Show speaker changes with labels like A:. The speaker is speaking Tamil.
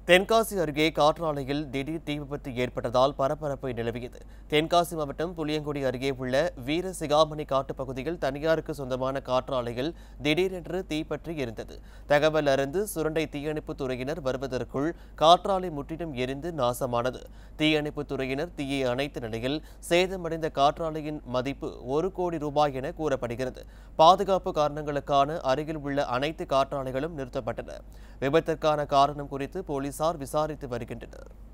A: தென்காசி அருகே காற்றாலையில் திடீர் தீ விபத்து ஏற்பட்டதால் பரபரப்பு நிலவியது தென்காசி மாவட்டம் புளியங்குடி அருகே உள்ள வீர சிகாமணி காட்டுப்பகுதியில் தனியாருக்கு சொந்தமான காற்றாலையில் திடீரென்று தீப்பற்றி எரிந்தது தகவல் அறிந்து சுரண்டை தீயணைப்புத் துறையினர் வருவதற்குள் காற்றாலை முற்றிலும் எரிந்து நாசமானது தீயணைப்புத் துறையினர் தீயை அணைத்த நிலையில் சேதமடைந்த காற்றாலையின் மதிப்பு ஒரு கோடி ரூபாய் என கூறப்படுகிறது பாதுகாப்பு காரணங்களுக்கான அருகில் உள்ள அனைத்து காற்றாலைகளும் நிறுத்தப்பட்டன விபத்திற்கான காரணம் குறித்து போலீசார் விசாரித்து வருகின்றனர்